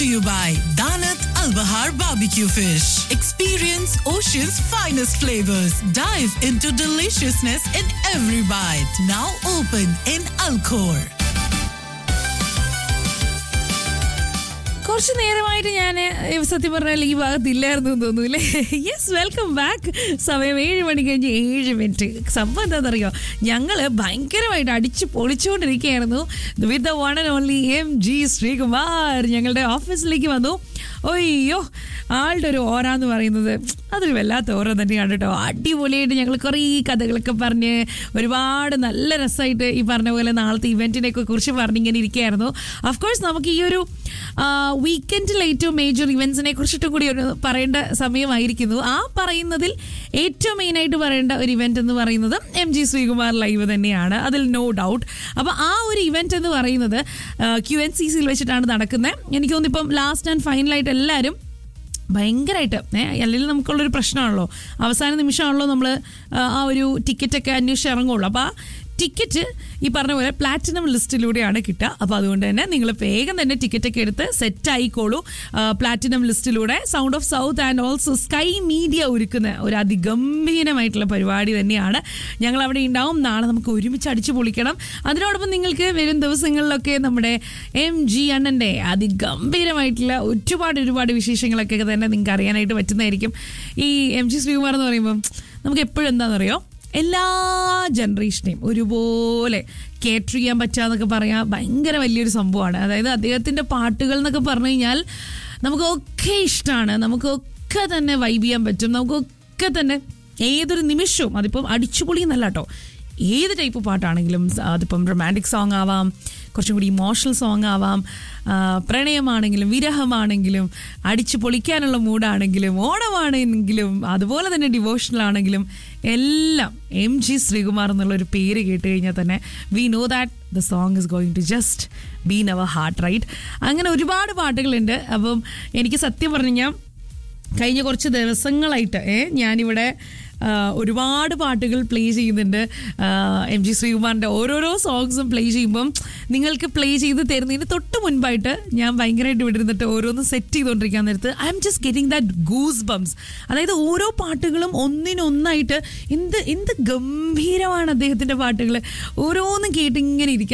to you by Danat Al Bahar Barbecue Fish. Experience Ocean's finest flavors. Dive into deliciousness in every bite. Now open in Alcor. കുറച്ച് നേരമായിട്ട് ഞാൻ സത്യം പറഞ്ഞാൽ ഈ ഭാഗത്തില്ലായിരുന്നു എന്ന് തോന്നുന്നു അല്ലേ യെസ് വെൽക്കം ബാക്ക് സമയം ഏഴ് മണി കഴിഞ്ഞ് ഏഴ് മിനിറ്റ് സംഭവം എന്താണെന്നറിയോ ഞങ്ങൾ ഭയങ്കരമായിട്ട് അടിച്ച് പൊളിച്ചുകൊണ്ടിരിക്കുകയായിരുന്നു with the one and only M G Sreekumar ഞങ്ങളുടെ ഓഫീസിലേക്ക് വന്നു ഒയ്യോ ആളുടെ ഒരു ഓറ എന്ന് പറയുന്നത് അതൊരു വല്ലാത്ത ഓറ തന്നെയാണ് കേട്ടോ അടിപൊളിയായിട്ട് ഞങ്ങൾ കുറേ കഥകളൊക്കെ പറഞ്ഞ് ഒരുപാട് നല്ല രസമായിട്ട് ഈ പറഞ്ഞ പോലെ നാളത്തെ ഇവൻറ്റിനെയൊക്കെ കുറിച്ച് പറഞ്ഞിങ്ങനെ ഇരിക്കുകയായിരുന്നു അഫ്കോഴ്സ് നമുക്ക് ഈ ഒരു വീക്കെൻഡിൽ ഏറ്റവും മേജർ ഇവൻസിനെ കുറിച്ചിട്ടും കൂടി ഒരു പറയേണ്ട സമയമായിരിക്കുന്നു ആ പറയുന്നതിൽ ഏറ്റവും മെയിനായിട്ട് പറയേണ്ട ഒരു ഇവന്റ് എന്ന് പറയുന്നത് എം ജി ശ്രീകുമാർ ലൈവ് തന്നെയാണ് അതിൽ നോ ഡൗട്ട് അപ്പോൾ ആ ഒരു ഇവന്റ് എന്ന് പറയുന്നത് ക്യു എൻ സി സിയിൽ വെച്ചിട്ടാണ് നടക്കുന്നത് എനിക്ക് തോന്നുന്നു ഇപ്പം ലാസ്റ്റ് ആൻഡ് ഫൈനലായിട്ട് എല്ലാവരും ഭയങ്കരമായിട്ട് ഏഹ് അല്ലെങ്കിൽ നമുക്കുള്ളൊരു പ്രശ്നമാണല്ലോ അവസാന നിമിഷമാണല്ലോ നമ്മൾ ആ ഒരു ടിക്കറ്റൊക്കെ അന്വേഷിച്ച് ഇറങ്ങുള്ളൂ അപ്പോൾ ആ ടിക്കറ്റ് ഈ പറഞ്ഞ പോലെ പ്ലാറ്റിനം ലിസ്റ്റിലൂടെയാണ് കിട്ടുക അപ്പോൾ അതുകൊണ്ട് തന്നെ നിങ്ങൾ വേഗം തന്നെ ടിക്കറ്റൊക്കെ എടുത്ത് സെറ്റ് ആയിക്കോളൂ പ്ലാറ്റിനം ലിസ്റ്റിലൂടെ sound of south and also sky media ഒരുക്കുന്ന ഒരു അതിഗംഭീരമായിട്ടുള്ള പരിപാടി തന്നെയാണ് ഞങ്ങൾ അവിടെ ഉണ്ടാവും നാളെ നമുക്ക് ഒരുമിച്ച് അടിച്ചു പൊളിക്കണം അതിനോടൊപ്പം നിങ്ങൾക്ക് വരും ദിവസങ്ങളിലൊക്കെ നമ്മുടെ എം ജി അണ്ണൻ്റെ അതിഗംഭീരമായിട്ടുള്ള ഒരുപാട് ഒരുപാട് വിശേഷങ്ങളൊക്കെ തന്നെ നിങ്ങൾക്ക് അറിയാനായിട്ട് പറ്റുന്നതായിരിക്കും ഈ എം ജി ശ്രീകുമാർ എന്ന് പറയുമ്പം നമുക്ക് എപ്പോഴും എന്താണെന്നറിയോ എല്ലാ ജനറേഷനെയും ഒരുപോലെ കേറ്റർ ചെയ്യാൻ പറ്റുക പറയാൻ ഭയങ്കര വലിയൊരു സംഭവമാണ് അതായത് അദ്ദേഹത്തിൻ്റെ പാട്ടുകൾ എന്നൊക്കെ പറഞ്ഞു കഴിഞ്ഞാൽ നമുക്കൊക്കെ ഇഷ്ടമാണ് നമുക്കൊക്കെ തന്നെ വൈബ് ചെയ്യാൻ പറ്റും നമുക്കൊക്കെ തന്നെ ഏതൊരു നിമിഷവും അതിപ്പം അടിച്ചുപൊളി എന്നല്ല കേട്ടോ ഏത് ടൈപ്പ് പാട്ടാണെങ്കിലും അതിപ്പം റൊമാൻറ്റിക് സോങ് ആവാം കുറച്ചും കൂടി ഇമോഷണൽ സോങ് ആവാം ആ, പ്രണയമാണെങ്കിലും വിരഹമാണെങ്കിലും അടിച്ചു പൊളിക്കാനുള്ള മൂഡാണെങ്കിലും ഓണമാണെങ്കിലും അതുപോലെ തന്നെ ഡിവോഷണൽ ആണെങ്കിലും എല്ലാം എം ജി ശ്രീകുമാർ എന്നുള്ള ഒരു പേര് കേട്ട് കഴിഞ്ഞാൽ തന്നെ we know that the song is going to just been our heart right അങ്ങനെ ഒരുപാട് പാട്ടുകളുണ്ട് അപ്പം എനിക്ക് സത്യം പറഞ്ഞു കഴിഞ്ഞാൽ കഴിഞ്ഞ കുറച്ച് ദിവസങ്ങളായിട്ട് ഏ ഞാനിവിടെ ആ, ഒരുപാട് പാട്ടുകൾ പ്ലേ ചെയ്യുന്നുണ്ട് ആ, എം ജി ശ്രീകുമാറിൻ്റെ ഓരോരോ സോങ്സും പ്ലേ ചെയ്യുമ്പം നിങ്ങൾക്ക് പ്ലേ ചെയ്ത് തരുന്നതിന് തൊട്ട് മുൻപായിട്ട് ഞാൻ ഭയങ്കരമായിട്ട് ഇവിടെ ഇരുന്നിട്ട് ഓരോന്ന് സെറ്റ് ചെയ്തുകൊണ്ടിരിക്കാൻ നേരത്ത് I'm just getting that goose bumps അതായത് ഓരോ പാട്ടുകളും ഒന്നിനൊന്നായിട്ട് എന്ത് എന്ത് ഗംഭീരമാണ് അദ്ദേഹത്തിൻ്റെ പാട്ടുകൾ ഓരോന്നും കേട്ട് ഇങ്ങനെ ഇരിക്കാൻ